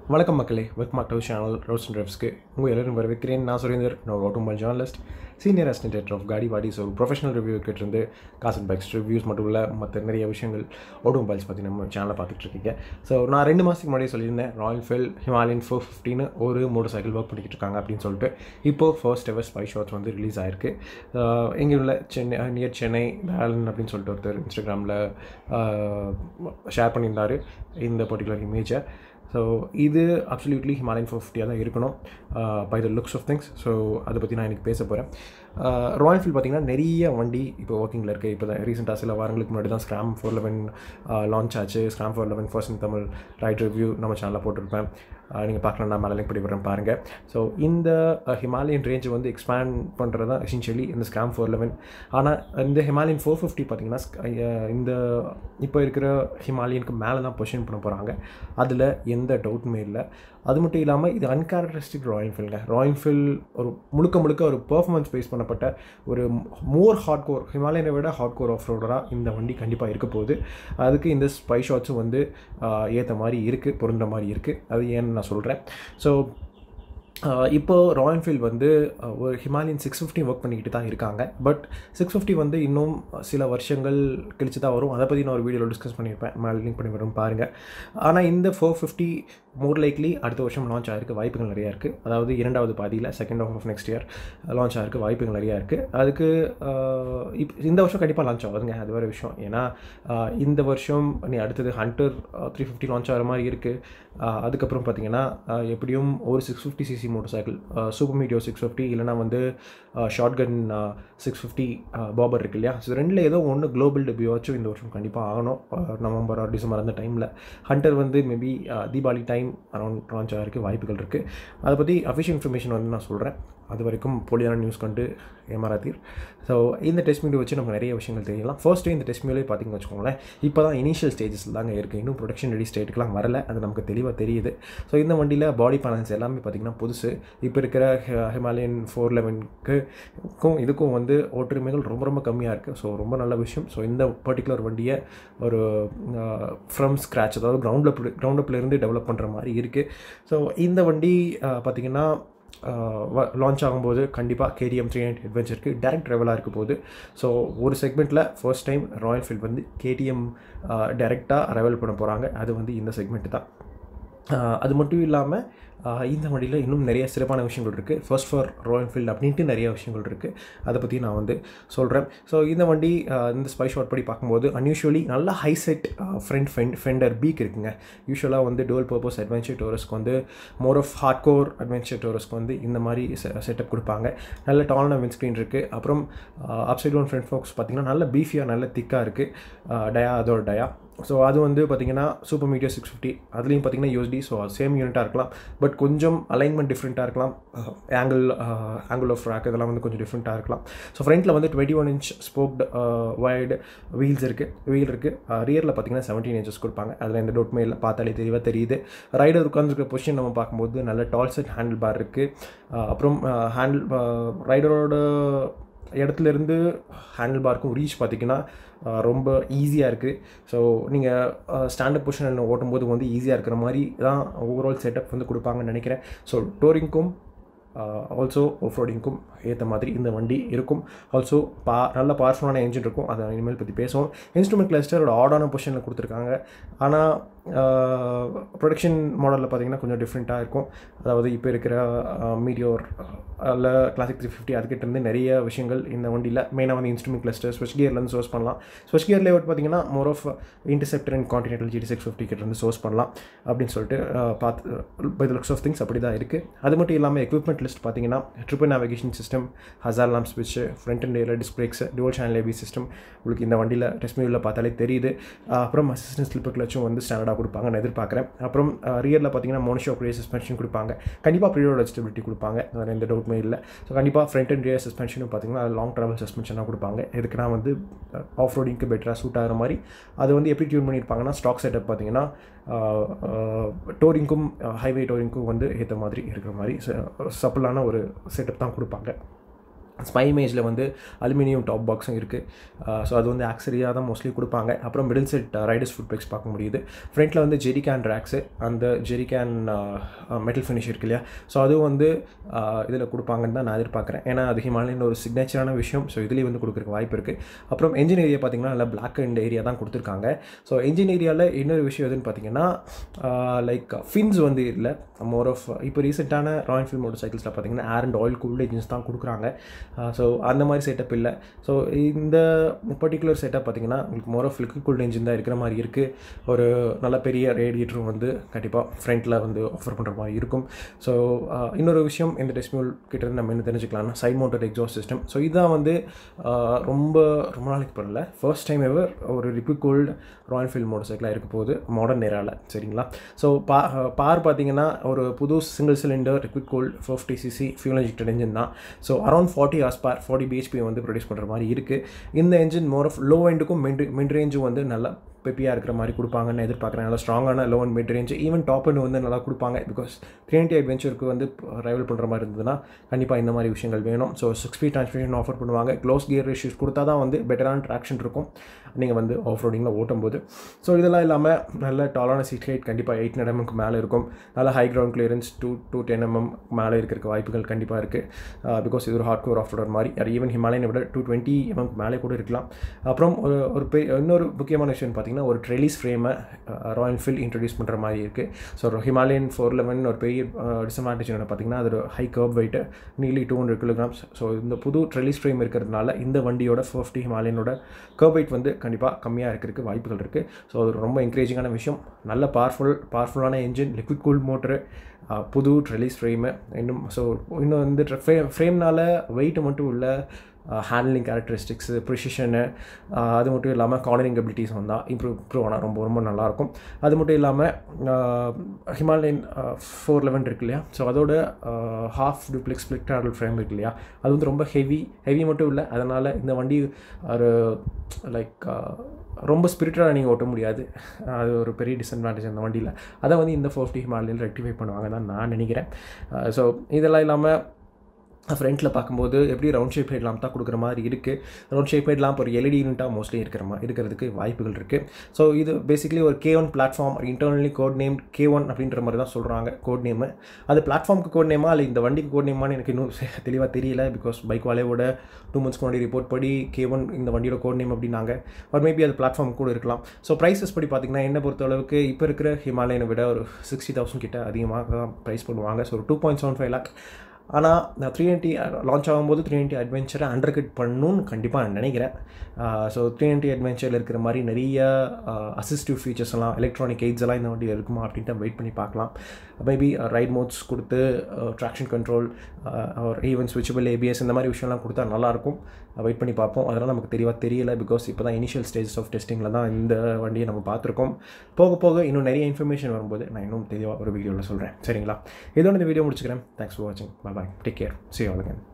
வணக்கம் மக்களே welcome back to channel roads and ட்ரைவ்ஸ்க்கு உங்கள் எல்லாரும் வரவேற்கிறேன் நான் சுரேந்தர் நான் ஒரு automobile journalist senior assistant of காடி பாடிஸ் ஒரு ப்ரொஃபஷனல் ரிவ்யூ இருந்து காஸ் அண்ட் பைக்ஸ் ரிவ்யூஸ் மட்டும் இல்லை மற்ற நிறைய விஷயங்கள் ஆட்டோமொபைல்ஸ் பற்றி நம்ம சேனலை பார்த்துட்டு இருக்கீங்க ஸோ நான் ரெண்டு மாதத்துக்கு முன்னாடி சொல்லியிருந்தேன் ராயல் ஃபெல் ஹிமாலயன் ஃபோர் ஃபிஃப்டின்னு ஒரு மோட்டர் சைக்கிள் ஒர்க் பண்ணிக்கிட்டு இருக்காங்க அப்படின்னு சொல்லிட்டு இப்போது ஃபர்ஸ்ட் எவர் ஸ்பை ஷாட்ஸ் வந்து ரிலீஸ் ஆயிருக்கு இங்கே உள்ள சென்னை நியர் சென்னை வேலன் அப்படின்னு சொல்லிட்டு ஒருத்தர் இன்ஸ்டாகிராமில் ஷேர் பண்ணியிருந்தார் இந்த பர்டிகுலர் இமேஜை ஸோ இது அப்சல்யூட்லி ஹிமாலயன் ஃபோர் ஃபிஃப்டியாக தான் இருக்கணும் by the looks of things so அதை பற்றி நான் இன்றைக்கி பேச போகிறேன் ராயல் ஃபீல்ட் பார்த்திங்கன்னா நிறைய வண்டி இப்போ ஒர்க்கிங்கில் இருக்குது இப்போ தான் ரீசெண்டாக சில வாரங்களுக்கு முன்னாடி தான் ஸ்க்ராம் ஃபோர் லெவன் லான்ச் ஆச்சு Scram four eleven first in Tamil ride review நம்ம சேனலில் போட்டிருப்பேன் நீங்கள் பார்க்கலாம் நான் மேலே லிங்க் பண்ணி விட்றேன் பாருங்கள் ஸோ இந்த ஹிமாலயன் ரேஞ்சை வந்து எக்ஸ்பேண்ட் பண்ணுறது தான் எசென்ஷியலி இந்த ஸ்க்ராம் ஃபோர் லெவன் ஆனால் இந்த ஹிமாலயன் ஃபோர் ஃபிஃப்டி பார்த்திங்கன்னா இந்த இப்போ இருக்கிற ஹிமாலயனுக்கு மேலே தான் பொசிஷன் பண்ண போகிறாங்க அதில் எந்த டவுட்டுமே இல்லை அது மட்டும் இல்லாமல் இது அன்கேரக்டரிஸ்டிக் ராயல் ஃபீல்டுங்க ராயல் ஃபீல்ட் ஒரு முழுக்க முழுக்க ஒரு பர்ஃபார்மன்ஸ் பேஸ் பண்ணப்பட்ட ஒரு மோர் ஹார்ட் கோர் ஹிமாலயனை விட ஹார்ட் கோர் ஆஃப் ரோடராக இந்த வண்டி கண்டிப்பாக இருக்க போகுது அதுக்கு இந்த ஸ்பை ஷாட்ஸும் வந்து ஏற்ற மாதிரி இருக்குது பொருந்த மாதிரி இருக்குது அது ஏன்னு நான் சொல்கிறேன் ஸோ இப்போது ராயல் ஃபீல்ட் வந்து ஒரு ஹிமாலயன் சிக்ஸ் ஃபிஃப்டி ஒர்க் பண்ணிக்கிட்டு தான் இருக்காங்க பட் சிக்ஸ் ஃபிஃப்டி வந்து இன்னும் சில வருஷங்கள் கழிச்சு தான் வரும் அதை பற்றி நான் ஒரு வீடியோவில் டிஸ்கஸ் பண்ணியிருப்பேன் மேலே லிங்க் பண்ணி வரும் பாருங்கள் ஆனால் இந்த ஃபோர் ஃபிஃப்டி மோர் லைக்லி அடுத்த வருஷம் லான்ச் ஆகிருக்கு வாய்ப்புகள் நிறையா இருக்குது அதாவது இரண்டாவது பாதியில் second half half next year launch ஆகிருக்கு வாய்ப்புகள் நிறையா இருக்குது அதுக்கு இப் இந்த வருஷம் கண்டிப்பாக லான்ச் ஆகுதுங்க அது வேறு விஷயம் ஏன்னா இந்த வருஷம் நீ அடுத்தது ஹண்டர் த்ரீ ஃபிஃப்டி லான்ச் ஆகிற மாதிரி இருக்குது அதுக்கப்புறம் பார்த்தீங்கன்னா எப்படியும் ஒரு six fifty cc motorcycle Super Meteor six fifty இல்லைனா வந்து Shotgun six fifty bobber இருக்கு இல்லையா ஸோ ரெண்டில் ஏதோ ஒன்று குளோபல் டெபியூவாச்சும் இந்த வருஷம் கண்டிப்பாக ஆகணும் நவம்பர் ஆர் டிசம்பர் அந்த டைமில் ஹண்டர் வந்து maybe Deepavali time around launch ஆகிறதுக்கு வாய்ப்புகள் இருக்குது அதை பற்றி அஃபிஷியல் இன்ஃபர்மேஷன் வந்து நான் சொல்கிறேன் அது வரைக்கும் போலியான நியூஸ் கண்டு ஏமாறாதீர் ஸோ இந்த டெஸ்ட் மீடியோ வச்சு நமக்கு நிறைய விஷயங்கள் தெரியலாம் ஃபர்ஸ்ட் இந்த டெஸ்ட் மீடியோலே பார்த்திங்கன்னு வச்சுக்கோங்களேன் இப்போ தான் இனிஷியல் ஸ்டேஜஸ் தாங்க இருக்குது இன்னும் ப்ரொடக்ஷன் ரெடி ஸ்டேட்டுக்குலாம் வரல அது நமக்கு தெளிவாக தெரியுது ஸோ இந்த வண்டியில் பாடி பேலன்ஸ் எல்லாமே பார்த்திங்கன்னா புதுசு இப்போ இருக்கிற ஹிமாலயன் ஃபோர் லெவனுக்கும் இதுக்கும் வந்து ஒற்றுமைகள் ரொம்ப ரொம்ப கம்மியாக இருக்குது ஸோ ரொம்ப நல்ல விஷயம் ஸோ இந்த பர்டிகுலர் வண்டியை ஒரு ஃப்ரம் ஸ்க்ராச் அதாவது கிரவுண்ட் அப் கிரவுண்ட் அப்லேருந்து டெவலப் பண்ணுற மாதிரி இருக்குது ஸோ இந்த வண்டி பார்த்திங்கன்னா லான்ச் ஆகும்போது கண்டிப்பாக கேடிஎம் த்ரீ நைன் அட்வென்ச்சருக்கு டேரக்ட் ட்ரைவலாக இருக்க போகுது ஸோ ஒரு செக்மெண்ட்டில் ஃபர்ஸ்ட் டைம் ராயல் ஃபீல்ட் வந்து கேடிஎம் டேரெக்டாக ரைவல் பண்ண போகிறாங்க அது வந்து இந்த செக்மெண்ட்டு தான் அது மட்டும் இல்லாமல் இந்த வண்டியில் இன்னும் நிறைய சிறப்பான விஷயங்கள் இருக்குது ஃபர்ஸ்ட் ஃபார் ராயல் ஃபீல்டு அப்படின்ட்டு நிறைய விஷயங்கள் இருக்குது அதை பற்றி நான் வந்து சொல்கிறேன் ஸோ இந்த வண்டி இந்த ஸ்பை ஷாட் படி பார்க்கும்போது அன்யூஷுவலி நல்ல high set front fend fender beak இருக்குங்க யூஸ்வலாக வந்து டுவல் பர்பஸ் அட்வென்ச்சர் டூரிஸ்க்கு வந்து more of hardcore adventure டூரிஸ்க்கு வந்து இந்த மாதிரி செட்டப் கொடுப்பாங்க நல்ல டாலான வின் ஸ்க்ரீன் இருக்குது அப்புறம் அப்சைட் ஒன் ஃப்ரண்ட் ஃபோக்ஸ் பார்த்திங்கன்னா நல்ல பீஃபியாக நல்ல திக்காக இருக்குது டயா அதோட டயா ஸோ அது வந்து பார்த்திங்கன்னா சூப்பர் மீடியா சிக்ஸ் ஃபிஃப்டி அதுலேயும் பார்த்திங்கன்னா யூஎஸ்டி ஸோ சேம் யூனிட்டாக இருக்கலாம் பட் கொஞ்சம் அலைன்மெண்ட் டிஃப்ரெண்ட்டாக இருக்கலாம் ஆங்கிள் ஆங்கிள் ஆஃப் ரேக் இதெல்லாம் வந்து கொஞ்சம் டிஃப்ரெண்ட்டாக இருக்கலாம் ஸோ ஃப்ரண்ட்டில் வந்து twenty one inch spoked wide wheels இருக்குது வீல் இருக்குது ரியரில் பார்த்திங்கன்னா செவன்டீன் இன்ச்சஸ் கொடுப்பாங்க அதில் எந்த டவுட்மே இல்லை பார்த்தாலே தெளிவாக தெரியுது ரைடர் உட்காந்துருக்க பொசிஷன் நம்ம பார்க்கும்போது நல்ல டால் செட் ஹேண்டில் பார் இருக்குது அப்புறம் ஹேண்டில் ரைடரோட இடத்துலேருந்து ஹேண்டில் பார்க்கும் ரீச் பார்த்திங்கன்னா ரொம்ப ஈஸியாக இருக்குது ஸோ நீங்கள் ஸ்டாண்டப் பொசிஷனில் ஓட்டும்போது வந்து ஈஸியாக இருக்கிற மாதிரி தான் ஓவரால் செட்டப் வந்து கொடுப்பாங்கன்னு நினைக்கிறேன் ஸோ டோரிங்க்கும் ஆல்சோ ஆஃப் ரோடிங்க்கும் ஏற்ற மாதிரி இந்த வண்டி இருக்கும் ஆல்சோ பா நல்ல பவர்ஃபுல்லான என்ஜின் இருக்கும் அதை இனிமேல் பற்றி பேசுவோம் இன்ஸ்ட்ருமெண்ட் கிளஸ்டரோட ஆடான பொசிஷனில் கொடுத்துருக்காங்க ஆனால் ப்ரொடக்ஷன் மாடலில் பார்த்தீங்கன்னா கொஞ்சம் டிஃப்ரெண்ட்டாக இருக்கும் அதாவது இப்போ இருக்கிற மீடியோர் இல்லை கிளாசிக் த்ரீ ஃபிஃப்டி அதுக்கிட்ட இருந்து நிறைய விஷயங்கள் இந்த வண்டியில் மெயினாக வந்து இன்ஸ்ட்ருமெண்ட் கிளஸ்டர் ஸ்வெச் கியர்லேருந்து சோர்ஸ் பண்ணலாம் ஸ்வெச் கியர் லேஅவுட் பார்த்தீங்கன்னா more of Interceptor and Continental GT six fifty கிட்டேருந்து சோர்ஸ் பண்ணலாம் அப்படின்னு சொல்லிட்டு பார்த்து பை லுக்ஸ் ஆஃப் திங்ஸ் அப்படி தான் இருக்குது அது மட்டும் இல்லாமல் எக்யூப்மெண்ட் லிஸ்ட் பார்த்தீங்கன்னா triple navigation system hazard lamp ஸ்விட்ச் ஃப்ரண்ட் அண்ட் ஏரில் disc brakes dual channel ABS system உங்களுக்கு இந்த வண்டியில் டெஸ்ட் மியூவில் பார்த்தாலே தெரியுது அப்புறம் அசிஸ்டன்ட் ஸ்லிப்பர் கிளச்சும் வந்து ஸ்டாண்டர்டாக கொடுப்பாங்க நான் எதிர்பார்க்குறேன் அப்புறம் ரியரில் பார்த்தீங்கன்னா மோனிஷோ ப்ரே சஸ்பென்ஷன் கொடுப்பாங்க கண்டிப்பாக ப்ரீரோட ஸ்டெபிலிட்டி கொடுப்பாங்க அதில் எந்த டவுட்டுமே இல்லை ஸோ கண்டிப்பாக ஃப்ரண்ட் அண்ட் ரியர் சஸ்பென்ஷனும் பார்த்தீங்கன்னா லாங் ட்ராவல் சஸ்பென்ஷனாக கொடுப்பாங்க எதுக்குன்னா வந்து ஆஃப் ரோடிங்க்கு பெட்டராக சூட் ஆகிற மாதிரி அது வந்து எப்படி டியூன் பண்ணியிருப்பாங்கன்னா ஸ்டாக் செட்டப் பார்த்தீங்கன்னா டோரிங்க்கும் ஹைவே டோரிங்க்கும் வந்து ஏற்ற மாதிரி இருக்கிற மாதிரி சப்பிளான ஒரு செட்டப் தான் கொடுப்பாங்க ஸ்பை இமேஜில் வந்து அலுமினியம் டாப் பாக்ஸும் இருக்குது ஸோ அது வந்து ஆக்சரியாக தான் மோஸ்ட்லி கொடுப்பாங்க அப்புறம் middle set riders foot pegs பார்க்க முடியுது ஃப்ரண்ட்டில் வந்து ஜெரி கேன் ரேக்ஸு அந்த ஜெரி கேன் மெட்டல் ஃபினிஷ் இருக்கு இல்லையா ஸோ அதுவும் வந்து இதில் கொடுப்பாங்கன்னு தான் நான் எதிர்பார்க்குறேன் ஏன்னா அது ஹிமாலயன் ஒரு சிக்னேச்சரான விஷயம் ஸோ இதுலேயே வந்து கொடுக்குறக்கு வாய்ப்பு இருக்குது அப்புறம் என்ஜின் ஏரியா பார்த்திங்கன்னா நல்லா பிளாக் அண்ட் ஏரியா தான் கொடுத்துருக்காங்க ஸோ என்ஜின் ஏரியாவில் இன்னொரு விஷயம் எதுன்னு பார்த்தீங்கன்னா லைக் ஃபின்ஸ் வந்து இல்லை மோர் ஆஃப் இப்போ ரீசெண்டான ராயல் என்ஃபீல்ட் மோட்டர் சைக்கிள்ஸில் பார்த்தீங்கன்னா air and oil cooled engines தான் கொடுக்குறாங்க ஸோ அந்த மாதிரி செட்டப் இல்லை ஸோ இந்த பர்டிகுலர் செட்டப் பார்த்தீங்கன்னா உங்களுக்கு more of liquid cooled engine தான் இருக்கிற மாதிரி இருக்குது ஒரு நல்ல பெரிய ரேடியேட்டரும் வந்து கண்டிப்பாக ஃப்ரண்ட்டில் வந்து ஆஃபர் பண்ணுற மாதிரி இருக்கும் ஸோ இன்னொரு விஷயம் இந்த டெஸ்மியூல் கிட்ட நம்ம என்ன தெரிஞ்சுக்கலாம்னா side mounted exhaust system so இதுதான் வந்து ரொம்ப ரொம்ப நாளைக்கு பண்ணல ஃபர்ஸ்ட் டைம் எவர் ஒரு லிக்விட் கூல்டு ராயல் ஃபீல்ட் மோட்டர் சைக்கிளாக இருக்க போகுது மாடர்ன் நேரால் சரிங்களா ஸோ பா பார் பார்த்தீங்கன்னா ஒரு புது single cylinder liquid cooled fifty cc fuel injected engine தான் so around forty horsepower forty BHP வந்து ப்ரொடியூஸ் பண்ணுற மாதிரி இருக்குது இந்த இன்ஜின் மோர் ஆஃப் லோ எண்டுக்கும் மிட் மிட் ரேஞ்சும் வந்து நல்லா பெப்பியாக இருக்கிற மாதிரி கொடுப்பாங்கன்னு எதிர்பார்க்குறேன் நல்லா ஸ்ட்ராங்கான low and mid range even top end வந்து நல்லா கொடுப்பாங்க பிகாஸ் த்ரீ நைன்டி அட்வென்ச்சருக்கு வந்து ரைவல் பண்ணுற மாதிரி இருந்ததுன்னா கண்டிப்பாக இந்த மாதிரி விஷயங்கள் வேணும் so six speed transmission offer பண்ணுவாங்க க்ளோஸ் கியர் இஷ்யூஸ் கொடுத்தா தான் வந்து பெட்டரான ட்ராக்ஷன் இருக்கும் நீங்கள் வந்து ஆஃப் ரோடிங்கில் ஓட்டும்போது ஸோ இதெல்லாம் இல்லாமல் நல்ல டாலான சீட் ஹைட் கண்டிப்பாக எயிட் எம்எம்க்கு மேலே இருக்கும் நல்ல high ground clearance two two ten mm மேலே இருக்கிற வாய்ப்புகள் கண்டிப்பாக இருக்குது பிகாஸ் இது ஒரு ஹார்ட் கோர் ஆஃப் ரோடர் மாதிரி ஈவன் ஹிமாலயனை விட டூ டுவெண்ட்டி எம்எம்க்கு மேலே கூட இருக்கலாம் அப்புறம் ஒரு ஒரு பெ இன்னொரு முக்கியமான விஷயம் பார்த்தீங்கன்னா ஒரு ட்ரெலிஸ் ஃப்ரேமை ராயல் என்ஃபீல்ட் இன்ட்ரடியூஸ் பண்ணுற மாதிரி இருக்குது ஸோ ஹிமாலயன் ஃபோர் லெவன் ஒரு பெரிய டிஸ்அட்வான்டேஜ் என்ன பார்த்தீங்கன்னா அது ஒரு high kerb weight nearly two hundred kilograms so இந்த புது ட்ரெலிஸ் ஃப்ரேம் இருக்கிறதுனால இந்த வண்டியோட ஃபிஃப்டி ஹிமாலயனோட கர்ப் வெயிட் வந்து கண்டிப்பாக கம்மியாக இருக்கிறதுக்கு வாய்ப்புகள் இருக்குது ஸோ அது ரொம்ப என்கரேஜிங்கான விஷயம் நல்ல பவர்ஃபுல் பவர்ஃபுல்லான என்ஜின் லிக்விட் கூல் மோட்ரு புது ட்ரெலிஸ் ஃப்ரேமு இன்னும் ஸோ இன்னும் வந்து ஃப்ரே ஃப்ரேம்னால் வெயிட் மட்டும் இல்லை ஹேண்ட்லிங் கேரக்டரிஸ்டிக்ஸு ப்ரிசிஷனு அது மட்டும் இல்லாமல் கார்னரிங் அபிலிட்டிஸ் வந்தால் இம்ப்ரூவ் இம்ப்ரூவ் ஆனால் ரொம்ப ரொம்ப நல்லாயிருக்கும் அது மட்டும் இல்லாமல் ஹிமாலயன் ஃபோர் லெவன் இருக்கு இல்லையா ஸோ அதோட half duplex split cradle frame இருக்கு இல்லையா அது வந்து ரொம்ப ஹெவி ஹெவி மட்டும் இல்லை அதனால் இந்த வண்டி ஒரு லைக் ரொம்ப ஸ்பிரிட்டடாக நீங்கள் ஓட்ட முடியாது அது ஒரு பெரிய டிஸ்அட்வான்டேஜ் அந்த வண்டியில் அதை வந்து இந்த ஃபோர்ட்டி ஹிமாலயில் ரெக்டிஃபை பண்ணுவாங்க தான் நான் நினைக்கிறேன் ஸோ இதெல்லாம் இல்லாமல் ஃப்ரண்ட்டில் பார்க்கும்போது எப்படி ரவுண்ட் ஷேப் ஹெட் லாம்ப் தான் கொடுக்குற மாதிரி இருக்குது ரவுண்ட் ஷேப் ஹெட் லாம்ப் ஒரு எல்இடி யூனிட்டாக மோஸ்ட்லி இருக்கிற மாதிரி இருக்கிறதுக்கு வாய்ப்புகள் இருக்குது ஸோ இது பேசிக்கலி ஒரு K one platform internally code name K one அப்படின்ற மாதிரி தான் சொல்கிறாங்க கோட் நேமு அது பிளாட்ஃபார்முக்கு கோட் நேமா இல்லை இந்த வண்டிக்கு கோட் நேமான்னு எனக்கு இன்னும் தெளிவாக தெரியல பிகாஸ் பைக் வாலையோட டூ மந்த்ஸ்க்கு முன்னாடி ரிப்போர்ட் படி கே ஒன் இந்த வண்டியோட கோட் நேம் அப்படின்னாங்க ஒரு மேபி அது பிளாட்ஃபார்ம் கூட இருக்கலாம் ஸோ ப்ரைஸஸ் படி பார்த்திங்கன்னா என்ன பொறுத்த அளவுக்கு இப்போ இருக்கிற ஹிமாலயனை விட ஒரு சிக்ஸ்டி தௌசண்ட் கிட்ட அதிகமாக தான் ப்ரைஸ் பண்ணுவாங்க ஸோ ஒரு two point seven five lakh ஆனால் நான் த்ரீ நைன்ட்டி லான்ச் ஆகும்போது த்ரீ நைன்ட்டி அட்வென்ச்சரை அண்டர் கட் பண்ணணும்னு கண்டிப்பாக நான் நினைக்கிறேன் ஸோ த்ரீ நைன்ட்டி அட்வென்ச்சரில் இருக்கிற மாதிரி நிறைய அசிஸ்டிவ் ஃபீச்சர்ஸ் எல்லாம் எலக்ட்ரானிக் எய்ட்ஸ் எல்லாம் இந்த வண்டியில் இருக்குமா அப்படின்ட்டு வெயிட் பண்ணி பார்க்கலாம் மேபி ரைட் மோட்ஸ் கொடுத்து ட்ராக்ஷன் கண்ட்ரோல் ஒரு ஈவன் ஸ்விட்சபிள் ஏபிஎஸ் இந்த மாதிரி விஷயம்லாம் கொடுத்தா நல்லாயிருக்கும் வெயிட் பண்ணி பார்ப்போம் அதெல்லாம் நமக்கு தெளிவாக தெரியல பிகாஸ் இப்போ தான் இனிஷியல் ஸ்டேஜஸ் ஆஃப் டெஸ்டிங்கில் தான் இந்த வண்டியை நம்ம பார்த்துருக்கோம் போக போக இன்னும் நிறைய இன்ஃபர்மேஷன் வரும்போது நான் இன்னும் தெளிவாக ஒரு வீடியோவில் சொல்கிறேன் சரிங்களா இதோட இந்த வீடியோ முடிச்சுக்கிறேன் தேங்க்ஸ் ஃபார் வாட்சிங் பாய் Take care. See you all again.